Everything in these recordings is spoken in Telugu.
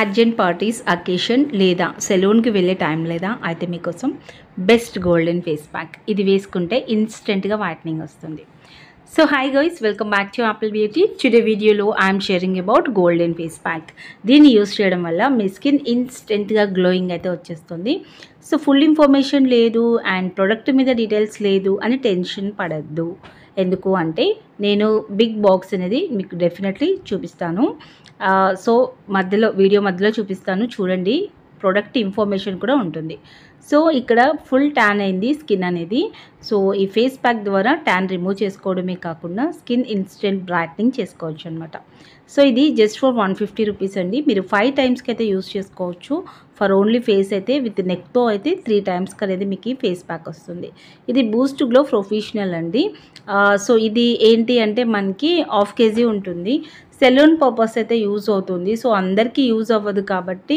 అర్జెంట్ పార్టీస్ అకేషన్ లేదా సెలూన్కి వెళ్ళే టైం లేదా అయితే మీకోసం బెస్ట్ గోల్డెన్ ఫేస్ ప్యాక్ ఇది వేసుకుంటే ఇన్స్టెంట్గా వైట్నింగ్ వస్తుంది so hi guys welcome back to Apple beauty today వీడియోలో I'm sharing about golden face pack దీన్ని యూస్ చేయడం వల్ల మీ స్కిన్ ఇన్స్టెంట్గా గ్లోయింగ్ అయితే వచ్చేస్తుంది సో ఫుల్ ఇన్ఫర్మేషన్ లేదు అండ్ ప్రొడక్ట్ మీద డీటెయిల్స్ లేదు అని టెన్షన్ పడద్దు ఎందుకు అంటే నేను బిగ్ బాక్స్ అనేది మీకు డెఫినెట్లీ చూపిస్తాను సో మధ్యలో వీడియో మధ్యలో చూపిస్తాను చూడండి ప్రొడక్ట్ ఇన్ఫర్మేషన్ కూడా ఉంటుంది సో ఇక్కడ ఫుల్ ట్యాన్ అయింది స్కిన్ అనేది సో ఈ ఫేస్ ప్యాక్ ద్వారా ట్యాన్ రిమూవ్ చేసుకోవడమే కాకుండా స్కిన్ ఇన్స్టెంట్ బ్రైట్నింగ్ చేసుకోవచ్చు అనమాట సో ఇది just for one fifty rupees అండి మీరు ఫైవ్ టైమ్స్కి అయితే యూస్ చేసుకోవచ్చు ఫర్ ఓన్లీ ఫేస్ అయితే విత్ నెక్తో అయితే త్రీ టైమ్స్కి అనేది మీకు ఈ ఫేస్ ప్యాక్ వస్తుంది ఇది బూస్ట్ గ్లో ప్రొఫెషనల్ అండి సో ఇది ఏంటి అంటే మనకి హాఫ్ కేజీ ఉంటుంది సెలూన్ పర్పస్ అయితే యూజ్ అవుతుంది సో అందరికీ యూజ్ అవ్వదు కాబట్టి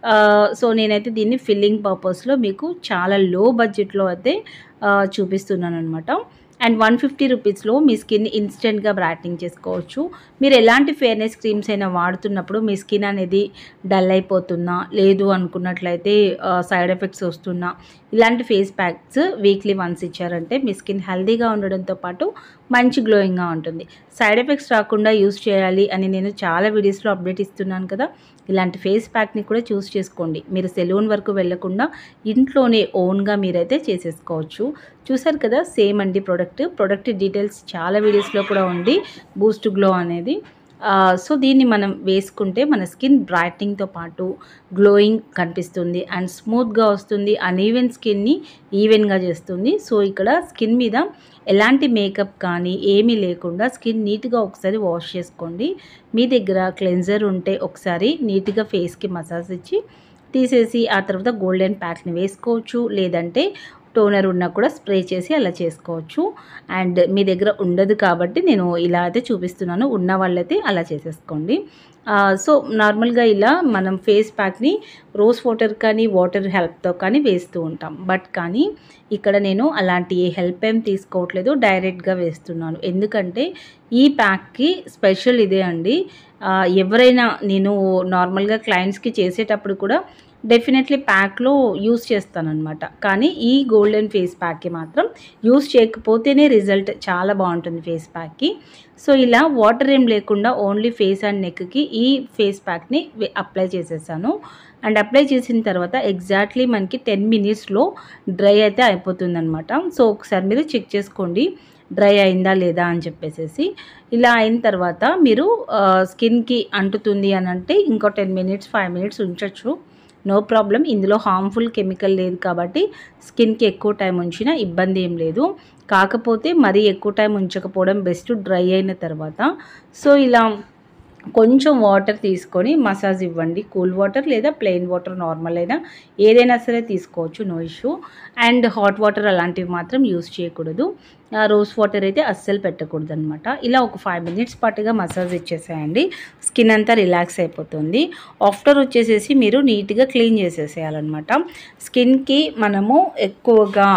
సో నేనైతే దీన్ని ఫిల్లింగ్ పర్పస్లో మీకు చాలా లో బడ్జెట్లో అయితే చూపిస్తున్నాను అనమాట అండ్ వన్ ఫిఫ్టీ రూపీస్లో మీ స్కిన్ ఇన్స్టెంట్గా బ్రైట్నింగ్ చేసుకోవచ్చు మీరు ఎలాంటి ఫేర్నెస్ క్రీమ్స్ అయినా వాడుతున్నప్పుడు మీ స్కిన్ అనేది డల్ అయిపోతున్నా లేదు అనుకున్నట్లయితే సైడ్ ఎఫెక్ట్స్ వస్తున్నా ఇలాంటి ఫేస్ ప్యాక్స్ వీక్లీ వన్స్ ఇచ్చారంటే మీ స్కిన్ హెల్దీగా ఉండడంతో పాటు మంచి గ్లోయింగ్గా ఉంటుంది సైడ్ ఎఫెక్ట్స్ రాకుండా యూస్ చేయాలి అని నేను చాలా వీడియోస్లో అప్డేట్ ఇస్తున్నాను కదా ఇలాంటి ఫేస్ ప్యాక్ని కూడా చూస్ చేసుకోండి మీరు సెలూన్ వరకు వెళ్లకుండా ఇంట్లోనే ఓన్గా మీరైతే చేసేసుకోవచ్చు చూసారు కదా సేమ్ అండి ప్రోడక్ట్ ప్రోడక్ట్ డీటెయిల్స్ చాలా వీడియోస్లో కూడా ఉంది బూస్ట్ గ్లో అనేది సో దీన్ని మనం వేసుకుంటే మన స్కిన్ బ్రైట్నింగ్తో పాటు గ్లోయింగ్ కనిపిస్తుంది అండ్ స్మూత్గా వస్తుంది అన్ఈవెన్ స్కిన్ని ఈవెన్గా చేస్తుంది సో ఇక్కడ స్కిన్ మీద ఎలాంటి మేకప్ కానీ ఏమీ లేకుండా స్కిన్ నీట్గా ఒకసారి వాష్ చేసుకోండి మీ దగ్గర క్లెన్జర్ ఉంటే ఒకసారి నీట్గా ఫేస్కి మసాజ్ ఇచ్చి తీసేసి ఆ తర్వాత గోల్డెన్ ప్యాక్ని వేసుకోవచ్చు లేదంటే టోనర్ ఉన్నా కూడా స్ప్రే చేసి అలా చేసుకోవచ్చు అండ్ మీ దగ్గర ఉండదు కాబట్టి నేను ఇలా అయితే చూపిస్తున్నాను ఉన్న వాళ్ళైతే అలా చేసేసుకోండి సో నార్మల్గా ఇలా మనం ఫేస్ ప్యాక్ని రోజ్ వాటర్ కానీ వాటర్ హెల్ప్తో కానీ వేస్తూ ఉంటాం బట్ కానీ ఇక్కడ నేను అలాంటి ఏ హెల్ప్ ఏం తీసుకోవట్లేదు డైరెక్ట్గా వేస్తున్నాను ఎందుకంటే ఈ ప్యాక్కి స్పెషల్ ఇదే అండి ఎవరైనా నేను నార్మల్గా క్లయింట్స్కి చేసేటప్పుడు కూడా డెఫినెట్లీ ప్యాక్లో యూస్ చేస్తానన్నమాట కానీ ఈ గోల్డెన్ ఫేస్ ప్యాక్కి మాత్రం యూస్ చేయకపోతేనే రిజల్ట్ చాలా బాగుంటుంది ఫేస్ ప్యాక్కి సో ఇలా వాటర్ ఏం లేకుండా ఓన్లీ ఫేస్ అండ్ నెక్కి ఈ ఫేస్ ప్యాక్ని అప్లై చేసేసాను అండ్ అప్లై చేసిన తర్వాత ఎగ్జాక్ట్లీ మనకి టెన్ మినిట్స్లో డ్రై అయితే అయిపోతుందన్నమాట సో ఒకసారి మీరు చెక్ చేసుకోండి డ్రై అయిందా లేదా అని చెప్పేసి ఇలా అయిన తర్వాత మీరు స్కిన్కి అంటుతుంది అని అంటే ఇంకో టెన్ మినిట్స్ ఫైవ్ మినిట్స్ ఉంచవచ్చు నో ప్రాబ్లం ఇందులో హార్మ్ఫుల్ కెమికల్ లేదు కాబట్టి స్కిన్కి ఎక్కువ టైం ఉంచినా ఇబ్బంది ఏం లేదు కాకపోతే మరీ ఎక్కువ టైం ఉంచకపోవడం బెస్ట్ డ్రై అయిన తర్వాత సో ఇలా కొంచెం వాటర్ తీసుకొని మసాజ్ ఇవ్వండి కూల్ వాటర్ లేదా ప్లెయిన్ వాటర్ నార్మల్ అయినా ఏదైనా సరే తీసుకోవచ్చు no issue and hot water అలాంటివి మాత్రం యూస్ చేయకూడదు రోజ్ వాటర్ అయితే అస్సలు పెట్టకూడదు అనమాట ఇలా ఒక ఫైవ్ మినిట్స్ పాటుగా మసాజ్ ఇచ్చేసేయండి స్కిన్ అంతా రిలాక్స్ అయిపోతుంది ఆఫ్టర్ వచ్చేసేసి మీరు నీట్గా క్లీన్ చేసేసేయాలన్నమాట స్కిన్కి మనము ఎక్కువగా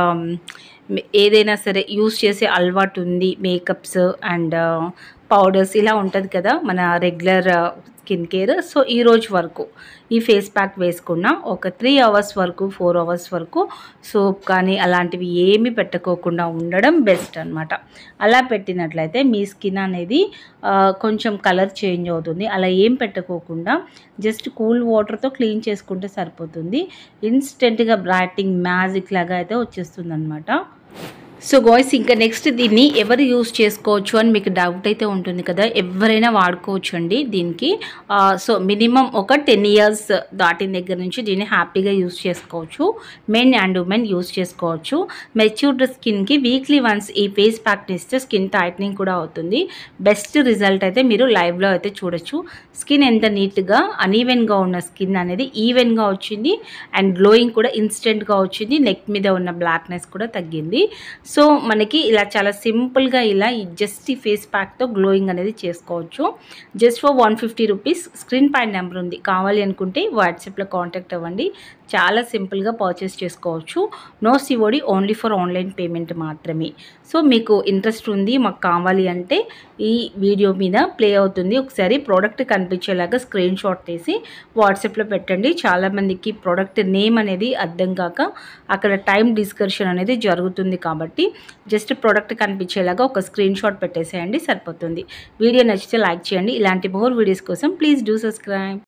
ఏదైనా సరే యూస్ చేసే అలవాటు ఉంది మేకప్స్ అండ్ పౌడర్స్ ఇలా ఉంటుంది కదా మన రెగ్యులర్ స్కిన్ కేర్ సో ఈ రోజు వరకు ఈ ఫేస్ ప్యాక్ వేసుకున్న ఒక త్రీ అవర్స్ వరకు ఫోర్ అవర్స్ వరకు సోప్ కానీ అలాంటివి ఏమి పెట్టుకోకుండా ఉండడం బెస్ట్ అనమాట అలా పెట్టినట్లయితే మీ స్కిన్ అనేది కొంచెం కలర్ చేంజ్ అవుతుంది అలా ఏం పెట్టుకోకుండా జస్ట్ కూల్ వాటర్తో క్లీన్ చేసుకుంటే సరిపోతుంది ఇన్స్టెంట్గా బ్రైటింగ్ మ్యాజిక్ లాగా అయితే వచ్చేస్తుంది అనమాట సో గాయ్స్ ఇంకా నెక్స్ట్ దీన్ని ఎవరు యూస్ చేసుకోవచ్చు అని మీకు డౌట్ అయితే ఉంటుంది కదా ఎవరైనా వాడుకోవచ్చు అండి దీనికి సో మినిమం ఒక టెన్ ఇయర్స్ దాటిన దగ్గర నుంచి దీన్ని హ్యాపీగా యూస్ చేసుకోవచ్చు మెన్ అండ్ ఉమెన్ యూస్ చేసుకోవచ్చు మెచ్యూర్డ్ స్కిన్కి వీక్లీ వన్స్ ఈ ఫేస్ ప్యాక్ని ఇస్తే స్కిన్ టైట్నింగ్ కూడా అవుతుంది బెస్ట్ రిజల్ట్ అయితే మీరు లైవ్లో అయితే చూడొచ్చు స్కిన్ ఎంత నీట్గా అన్ఈవెన్గా ఉన్న స్కిన్ అనేది ఈవెన్గా వచ్చింది అండ్ గ్లోయింగ్ కూడా ఇన్స్టెంట్గా వచ్చింది నెక్ మీద ఉన్న బ్లాక్నెస్ కూడా తగ్గింది సో మనకి ఇలా చాలా సింపుల్గా ఇలా ఈ జస్ట్ ఈ ఫేస్ ప్యాక్తో గ్లోయింగ్ అనేది చేసుకోవచ్చు just for one fifty rupees screen పైన నెంబర్ ఉంది కావాలి అనుకుంటే వాట్సాప్లో కాంటాక్ట్ అవ్వండి చాలా సింపుల్గా పర్చేస్ చేసుకోవచ్చు no COD only for online payment మాత్రమే సో మీకు ఇంట్రెస్ట్ ఉంది మాకు కావాలి అంటే ఈ వీడియో మీద ప్లే అవుతుంది ఒకసారి ప్రోడక్ట్ కనిపించేలాగా స్క్రీన్ షాట్ తీసి వాట్సాప్లో పెట్టండి చాలామందికి ప్రోడక్ట్ నేమ్ అనేది అర్థం కాక అక్కడ టైం డిస్కషన్ అనేది జరుగుతుంది కాబట్టి జస్ట్ ప్రోడక్ట్ కనిపించేలాగా ఒక స్క్రీన్ షాట్ పెట్టేసేయండి సరిపోతుంది వీడియో నచ్చితే లైక్ చేయండి ఇలాంటి మోర్ వీడియోస్ కోసం ప్లీజ్ డూ సబ్స్క్రైబ్